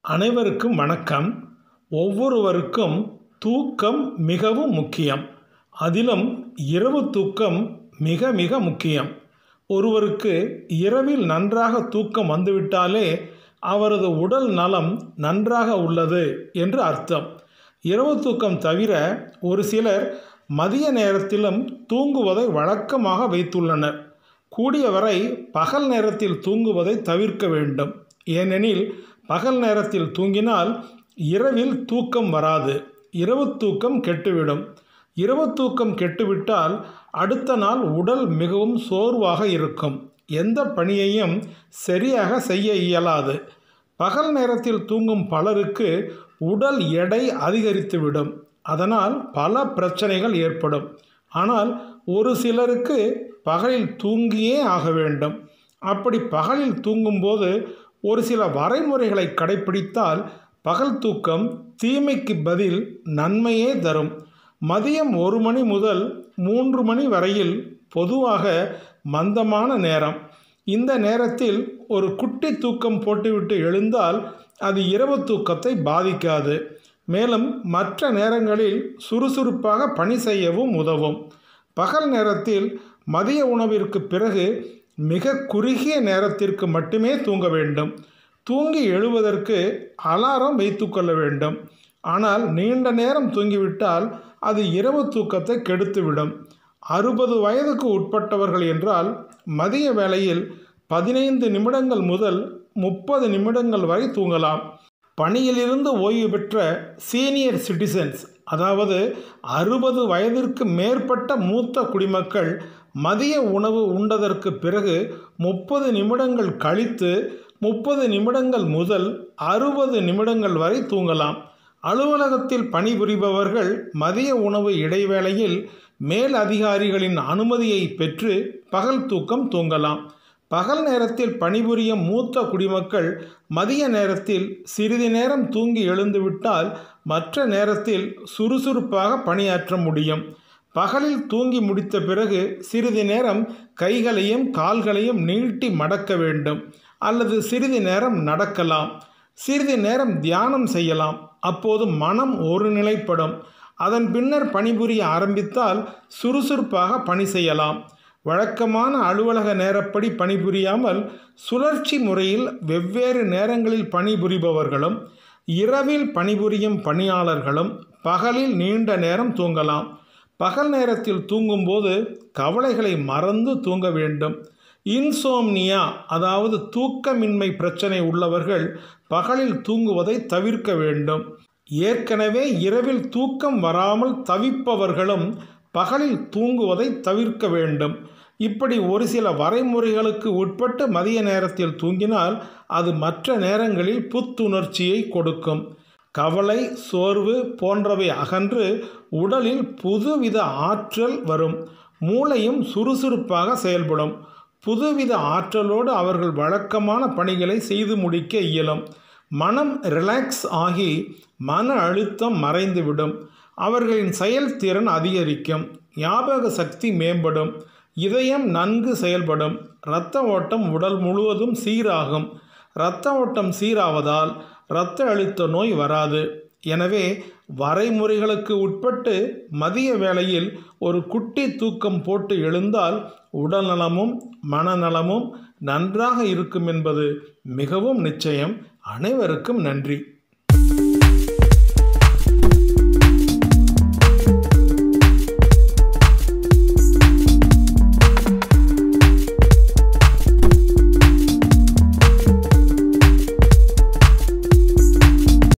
அனைவருக்கும் வணக்கம் ஒவ்வொருவருக்கும் தூக்கம் மிகவும் முக்கியம் அதிலும் இரவு தூக்கம் மிக மிக முக்கியம் ஒருவருக்கு இரவில் நன்றாக தூக்கம் வந்துவிட்டாலே அவரது உடல் நலம் நன்றாக உள்ளது என்று அர்த்தம் இரவு தூக்கம் தவிர ஒரு சிலர் மதிய நேரத்திலும் தூங்குவதை வழக்கமாக வைத்துள்ளனர் கூடியவரை பகல் நேரத்தில் தூங்குவதை தவிர்க்க வேண்டும் ஏனெனில் பகல் நேரத்தில் தூங்கினால் இரவில் தூக்கம் வராது இரவு தூக்கம் கெட்டுவிடும் இரவு தூக்கம் கெட்டுவிட்டால் அடுத்த நாள் உடல் மிகவும் சோர்வாக இருக்கும் எந்த பணியையும் சரியாக செய்ய இயலாது பகல் நேரத்தில் தூங்கும் பலருக்கு உடல் எடை அதிகரித்துவிடும் அதனால் பல பிரச்சனைகள் ஏற்படும் ஆனால் ஒரு சிலருக்கு பகலில் தூங்கியே ஆக வேண்டும் அப்படி பகலில் தூங்கும்போது ஒரு சில வரைமுறைகளை கடைப்பிடித்தால் பகல் தூக்கம் தீமைக்கு பதில் நன்மையே தரும் மதியம் ஒரு மணி முதல் மூன்று மணி வரையில் பொதுவாக மந்தமான நேரம் இந்த நேரத்தில் ஒரு குட்டி தூக்கம் போட்டுவிட்டு எழுந்தால் அது இரவு தூக்கத்தை பாதிக்காது மேலும் மற்ற நேரங்களில் சுறுசுறுப்பாக பணி செய்யவும் உதவும் பகல் நேரத்தில் மதிய உணவிற்கு பிறகு மிக குறுகிய நேரத்திற்கு மட்டுமே தூங்க வேண்டும் தூங்கி எழுவதற்கு அலாரம் வைத்துக்கொள்ள வேண்டும் ஆனால் நீண்ட நேரம் தூங்கிவிட்டால் அது இரவு தூக்கத்தை கெடுத்துவிடும் அறுபது வயதுக்கு உட்பட்டவர்கள் என்றால் மதிய வேளையில் பதினைந்து நிமிடங்கள் முதல் முப்பது நிமிடங்கள் வரை தூங்கலாம் பணியிலிருந்து ஓய்வு பெற்ற சீனியர் சிட்டிசன்ஸ் அதாவது அறுபது வயதிற்கு மேற்பட்ட மூத்த குடிமக்கள் மதிய உணவு உண்டதற்கு பிறகு முப்பது நிமிடங்கள் கழித்து முப்பது நிமிடங்கள் முதல் அறுபது நிமிடங்கள் வரை தூங்கலாம் அலுவலகத்தில் பணிபுரிபவர்கள் மதிய உணவு இடைவேளையில் மேல் அதிகாரிகளின் அனுமதியை பெற்று பகல் தூக்கம் தூங்கலாம் பகல் நேரத்தில் பணிபுரியும் மூத்த குடிமக்கள் மதிய நேரத்தில் சிறிது நேரம் தூங்கி எழுந்துவிட்டால் மற்ற நேரத்தில் சுறுசுறுப்பாக பணியாற்ற முடியும் பகலில் தூங்கி முடித்த பிறகு சிறிது நேரம் கைகளையும் கால்களையும் நீட்டி மடக்க வேண்டும் அல்லது சிறிது நேரம் நடக்கலாம் சிறிது நேரம் தியானம் செய்யலாம் அப்போது மனம் ஒருநிலைப்படும் அதன் பின்னர் பணிபுரிய ஆரம்பித்தால் சுறுசுறுப்பாக பணி செய்யலாம் வழக்கமான அலுவலக நேரப்படி பணிபுரியாமல் சுழற்சி முறையில் வெவ்வேறு நேரங்களில் பணிபுரிபவர்களும் இரவில் பணிபுரியும் பணியாளர்களும் பகலில் நீண்ட நேரம் தூங்கலாம் பகல் நேரத்தில் தூங்கும்போது கவலைகளை மறந்து தூங்க வேண்டும் இன்சோம்னியா அதாவது தூக்கமின்மை பிரச்சனை உள்ளவர்கள் பகலில் தூங்குவதை தவிர்க்க வேண்டும் ஏற்கனவே இரவில் தூக்கம் வராமல் தவிப்பவர்களும் பகலில் தூங்குவதை தவிர்க்க வேண்டும் இப்படி ஒரு சில வரைமுறைகளுக்கு உட்பட்டு மதிய நேரத்தில் தூங்கினால் அது மற்ற நேரங்களில் புத்துணர்ச்சியை கொடுக்கும் கவலை சோர்வு போன்றவை அகன்று உடலில் புதுவித ஆற்றல் வரும் மூளையும் சுறுசுறுப்பாக செயல்படும் புதுவித ஆற்றலோடு அவர்கள் வழக்கமான பணிகளை செய்து முடிக்க இயலும் மனம் ரிலாக்ஸ் ஆகி மன அழுத்தம் மறைந்துவிடும் அவர்களின் செயல்திறன் அதிகரிக்கும் ஞாபக சக்தி மேம்படும் இதயம் நன்கு செயல்படும் இரத்த ஓட்டம் உடல் முழுவதும் சீராகும் இரத்த ஓட்டம் சீராவதால் இரத்த அழுத்த நோய் வராது எனவே வரைமுறைகளுக்கு உட்பட்டு மதிய வேளையில் ஒரு குட்டி தூக்கம் போட்டு எழுந்தால் உடல்நலமும் மனநலமும் நன்றாக இருக்கும் என்பது மிகவும் நிச்சயம் அனைவருக்கும் நன்றி